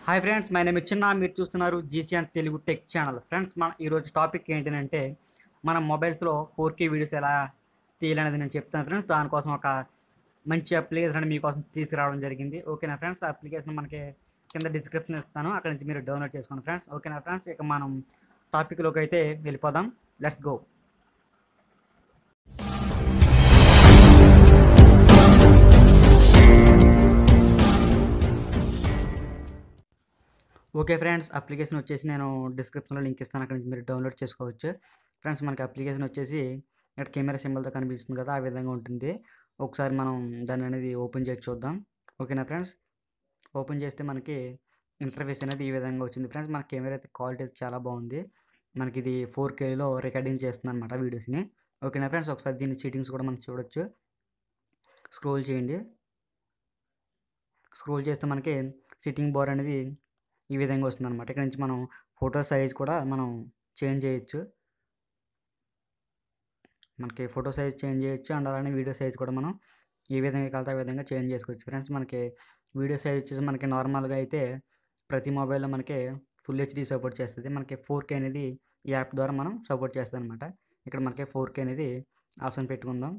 hi friends my name చిన్న మీరు చూస్తున్నారు GCN Telugu tech channel friends మన ఈరోజు టాపిక్ ఏంటంటే మన మొబైల్స్లో ఫోర్ కే వీడియోస్ ఎలా తీయాలనేది నేను చెప్తాను ఫ్రెండ్స్ దానికోసం ఒక మంచి అప్లికేషన్ అని మీకోసం తీసుకురావడం జరిగింది ఓకేనా ఫ్రెండ్స్ ఆ అప్లికేషన్ మనకి కింద డిస్క్రిప్షన్ ఇస్తాను అక్కడ నుంచి మీరు డౌన్లోడ్ చేసుకోండి ఫ్రెండ్స్ ఓకేనా ఫ్రెండ్స్ ఇక మనం టాపిక్లోకి అయితే వెళ్ళిపోదాం let's go okay friends application వచ్చేసి నేను డిస్క్రిప్షన్లో లింక్ ఇస్తాను అక్కడ నుంచి మీరు డౌన్లోడ్ చేసుకోవచ్చు ఫ్రెండ్స్ మనకి అప్లికేషన్ వచ్చేసి ఇక్కడ కెమెరా సింబల్తో కనిపిస్తుంది కదా ఆ విధంగా ఉంటుంది ఒకసారి మనం దాన్ని అనేది ఓపెన్ చేసి చూద్దాం ఓకేనా ఫ్రెండ్స్ ఓపెన్ చేస్తే మనకి ఇంటర్ఫేస్ అనేది ఈ విధంగా వచ్చింది ఫ్రెండ్స్ మన కెమెరా అయితే క్వాలిటీ అయితే చాలా బాగుంది మనకి ఇది ఫోర్ కేలో రికార్డింగ్ చేస్తుంది అనమాట వీడియోస్ని ఓకేనా ఫ్రెండ్స్ ఒకసారి దీని సెట్టింగ్స్ కూడా మనం చూడొచ్చు స్క్రోల్ చేయండి స్క్రోల్ చేస్తే మనకి సిట్టింగ్ బార్ అనేది ఈ విధంగా వస్తుంది అనమాట ఇక్కడ నుంచి మనం ఫోటో సైజ్ కూడా మనం చేంజ్ చేయొచ్చు మనకి ఫోటో సైజ్ చేంజ్ చేయొచ్చు అండ్ అలానే వీడియో సైజ్ కూడా మనం ఏ విధంగా కలితే ఆ విధంగా చేంజ్ చేసుకోవచ్చు ఫ్రెండ్స్ మనకి వీడియో సైజ్ వచ్చేసి మనకి నార్మల్గా అయితే ప్రతి మొబైల్లో మనకి ఫుల్ హెచ్డి సపోర్ట్ చేస్తుంది మనకి ఫోర్ కే అనేది ఈ యాప్ ద్వారా మనం సపోర్ట్ చేస్తుంది అనమాట ఇక్కడ మనకి ఫోర్ కే అనేది ఆప్షన్ పెట్టుకుందాం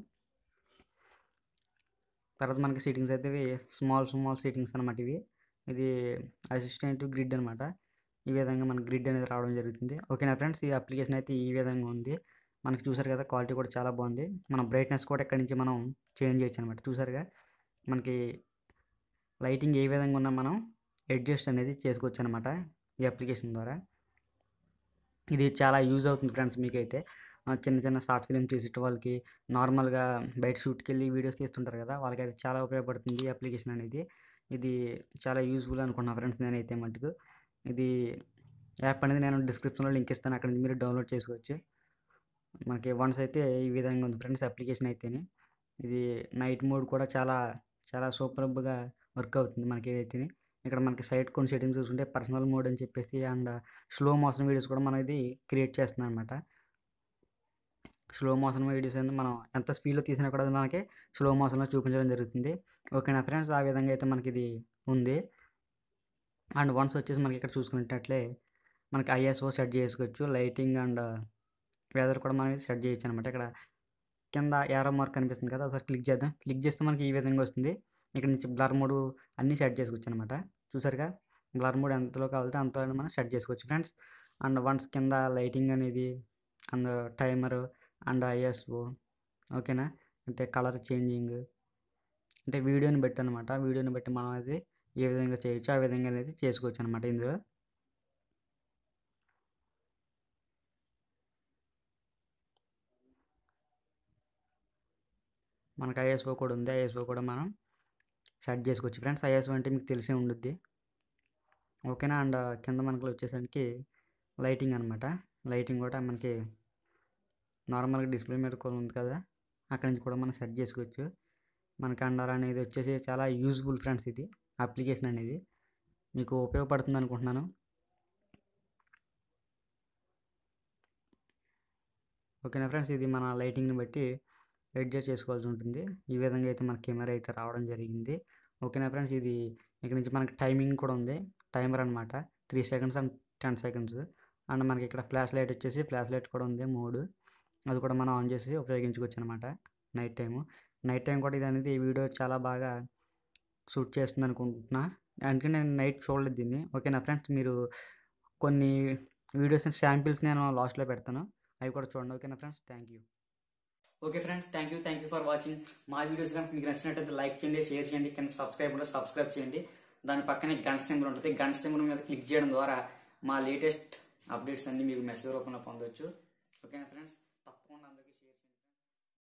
తర్వాత మనకి సీటింగ్స్ అయితే ఇవి స్మాల్ స్మాల్ సీటింగ్స్ అనమాట ఇవి ఇది అసిస్టెంట్ గ్రిడ్ అనమాట ఈ విధంగా మనకి గ్రిడ్ అనేది రావడం జరుగుతుంది ఓకేనా ఫ్రెండ్స్ ఈ అప్లికేషన్ అయితే ఈ విధంగా ఉంది మనకి చూసారు కదా క్వాలిటీ కూడా చాలా బాగుంది మన బ్రైట్నెస్ కూడా ఇక్కడి నుంచి మనం చేంజ్ చేయొచ్చు అనమాట చూసారుగా మనకి లైటింగ్ ఏ విధంగా ఉన్నా మనం అడ్జస్ట్ అనేది చేసుకోవచ్చు అనమాట ఈ అప్లికేషన్ ద్వారా ఇది చాలా యూజ్ అవుతుంది ఫ్రెండ్స్ మీకైతే ఆ, చిన్న చిన్న షార్ట్ ఫిల్మ్ తీసేట వాళ్ళకి నార్మల్గా బయట షూట్కి వెళ్ళి వీడియోస్ తీస్తుంటారు కదా వాళ్ళకి అది చాలా ఉపయోగపడుతుంది ఈ అప్లికేషన్ అనేది ఇది చాలా యూజ్ఫుల్ అనుకున్నా ఫ్రెండ్స్ నేనైతే మటుకు ఇది యాప్ అనేది నేను డిస్క్రిప్షన్లో లింక్ ఇస్తాను అక్కడ నుంచి మీరు డౌన్లోడ్ చేసుకోవచ్చు మనకి వన్స్ అయితే ఈ విధంగా ఉంది ఫ్రెండ్స్ అప్లికేషన్ అయితేనే ఇది నైట్ మోడ్ కూడా చాలా చాలా సూపర్గా వర్క్ అవుతుంది మనకి ఏదైతే ఇక్కడ మనకి సైట్ కొన్ని సెట్టింగ్స్ చూసుకుంటే పర్సనల్ మోడ్ అని చెప్పేసి అండ్ స్లో మోషన్ వీడియోస్ కూడా మనం ఇది క్రియేట్ చేస్తుంది అనమాట స్లో మోషన్ వీడియోస్ అనేది మనం ఎంత స్పీడ్లో తీసినా కూడా అది మనకి స్లో మోషన్లో చూపించడం జరుగుతుంది ఓకేనా ఫ్రెండ్స్ ఆ విధంగా అయితే మనకి ఇది ఉంది అండ్ వన్స్ వచ్చేసి మనకి ఇక్కడ చూసుకున్నట్లే మనకి ఐఎస్ఓ సెట్ చేసుకోవచ్చు లైటింగ్ అండ్ వెదర్ కూడా మనం సెట్ చేయొచ్చు అనమాట ఇక్కడ కింద ఏరో మార్క్ కనిపిస్తుంది కదా ఒకసారి క్లిక్ చేద్దాం క్లిక్ చేస్తే మనకి ఈ విధంగా వస్తుంది ఇక్కడ నుంచి బ్లర్ మోడ్ అన్నీ సెట్ చేసుకోవచ్చు అనమాట చూసారుగా బ్లర్ మోడ్ ఎంతలో కావాలితే అంతలో మనం సెట్ చేసుకోవచ్చు ఫ్రెండ్స్ అండ్ వన్స్ కింద లైటింగ్ అనేది అండ్ టైమర్ అండ్ ఐఎస్ఓ ఓకేనా అంటే కలర్ చేంజింగ్ అంటే వీడియోని బట్టి అనమాట వీడియోని బట్టి మనం అది ఏ విధంగా చేయొచ్చు ఆ విధంగా అనేది చేసుకోవచ్చు అనమాట ఇందులో మనకు ఐఎస్ఓ కూడా ఉంది ఐఎస్ఓ కూడా మనం సెట్ చేసుకోవచ్చు ఫ్రెండ్స్ ఐఎస్ఓ అంటే మీకు తెలిసే ఉండుద్ది ఓకేనా అండ్ కింద మనకు వచ్చేసరికి లైటింగ్ అనమాట లైటింగ్ కూడా మనకి నార్మల్గా డిస్ప్లే మీద కూడా ఉంది కదా అక్కడి నుంచి కూడా మనం సెట్ చేసుకోవచ్చు మనకి అండర్ అనేది వచ్చేసి చాలా యూజ్ఫుల్ ఫ్రెండ్స్ ఇది అప్లికేషన్ అనేది మీకు ఉపయోగపడుతుంది అనుకుంటున్నాను ఓకేనా ఫ్రెండ్స్ ఇది మన లైటింగ్ని బట్టి అడ్జస్ట్ చేసుకోవాల్సి ఉంటుంది ఈ విధంగా అయితే మన కెమెరా అయితే రావడం జరిగింది ఓకేనా ఫ్రెండ్స్ ఇది ఇక్కడ నుంచి మనకి టైమింగ్ కూడా ఉంది టైమర్ అనమాట three seconds and ten seconds and మనకి ఇక్కడ ఫ్లాష్ లైట్ వచ్చేసి ఫ్లాష్ లైట్ కూడా ఉంది మూడు అది కూడా మనం ఆన్ చేసి ఉపయోగించుకోవచ్చు అనమాట నైట్ టైము నైట్ టైం కూడా ఇది అనేది ఈ వీడియో చాలా బాగా షూట్ చేస్తుంది అనుకుంటున్నా అందుకని నేను నైట్ చూడలేదు దీన్ని ఓకేనా ఫ్రెండ్స్ మీరు కొన్ని వీడియోస్ శాంపిల్స్ నేను లాస్ట్లో పెడతాను అవి కూడా చూడండి ఓకేనా friends thank you okay friends thank you thank you for watching మా వీడియోస్ కనుక మీకు నచ్చినట్టయితే లైక్ చేయండి షేర్ చేయండి కింద సబ్స్క్రైబ్ ఉంటే సబ్స్క్రైబ్ చేయండి దాని పక్కనే గంట సింబల్ ఉంటుంది గంట సింబల్ మీద క్లిక్ చేయడం ద్వారా మా లేటెస్ట్ అప్డేట్స్ అన్ని మీకు మెసేజ్ రూపంలో పొందవచ్చు ఓకేనా ఫ్రెండ్స్